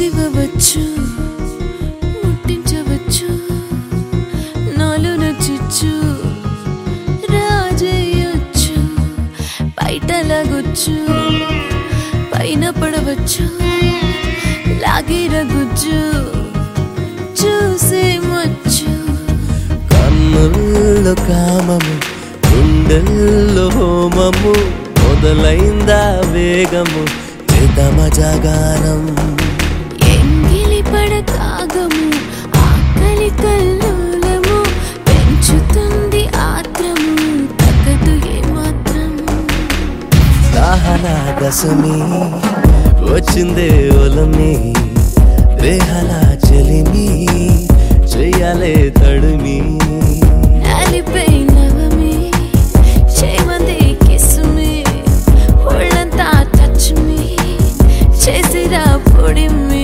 పిలివవచ్చు ముట్టించవచ్చు నాలో నచ్చచ్చు రాజేయొచ్చు బయట లాగొచ్చు పైన పడవచ్చు లాగిరగొచ్చు చూసేమొచ్చు కన్నుల్లో కామము గుండెల్లో హోమము మొదలైందా వేగము చేద్దామ జాగారం ఎంగిలి పడకాగము ఆకలి కల్లోలము పెంచుతుంది ఆత్రము తగ్గదు ఏమాత్రం దాహన దశమి వచ్చిందే ఒలమి రేహల చెలిమి చెయ్యాలే తడిమి నాలిపై నవమి చేయమంది కిస్మి ఒళ్ళంతా టచ్ మీ చేసిరా పొడిమి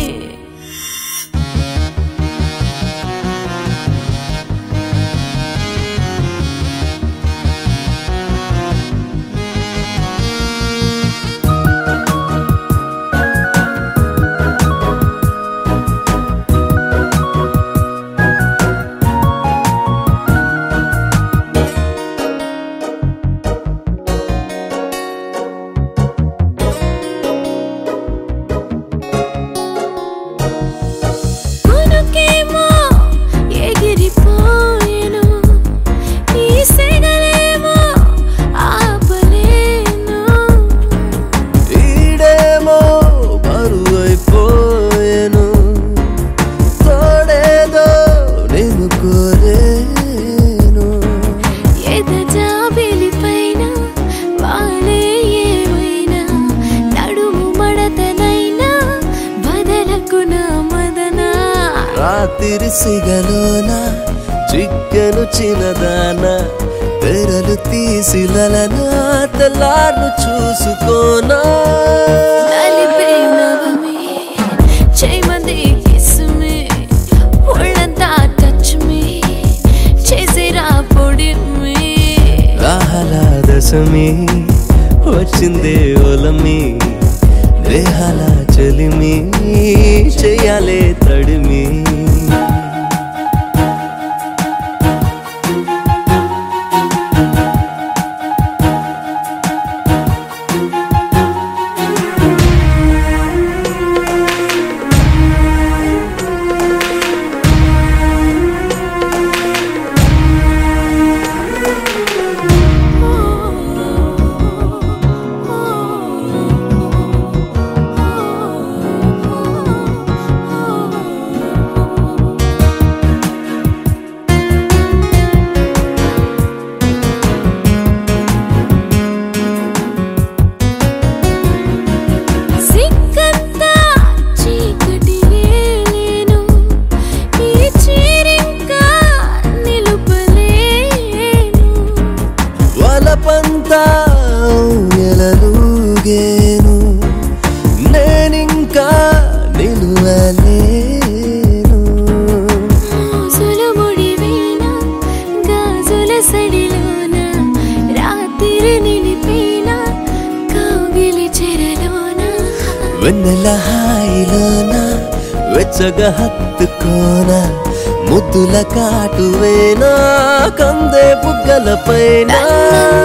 కొనుకేమో ఎగిరిపోయెను ఈ సెగలేమో ఆపలేను ఈడేమో బరువైపోయేను తోడేదో నేను కోరేను ఎదజాబిలి పైన వాలే ఏమైనా నడుము మడతనైనా బదలకు నా మదనా రాత్రి సిగలోన చిక్కెను చిన్నదాన తెరలు తీసిలనా తెల్లారు చూసుకోనా నలిపే నవమి చేయమంది కిస్మి ఒళ్ళంతా టచ్ మీ చేసిరా పొడిమి రాహల దశమి వచ్చిందే ఒలమి దేహాల చెలిమి చెయ్యాలే తడిమి సిగ్గంతా చీకటి ఏలేను ఈ చీరింకా నిలుపలేను వలపంతా ఎలలుగేను నేనింకా నిలువలేను మోసులు ముడివేన గాజుల సడిలోన రాత్రి నిలిపేన కౌగిలి చెరలోన వెన్నెల హాయిలోన వెచ్చగా హత్తుకోన ముద్దుల కాటువేనా కందే బుగ్గల పైన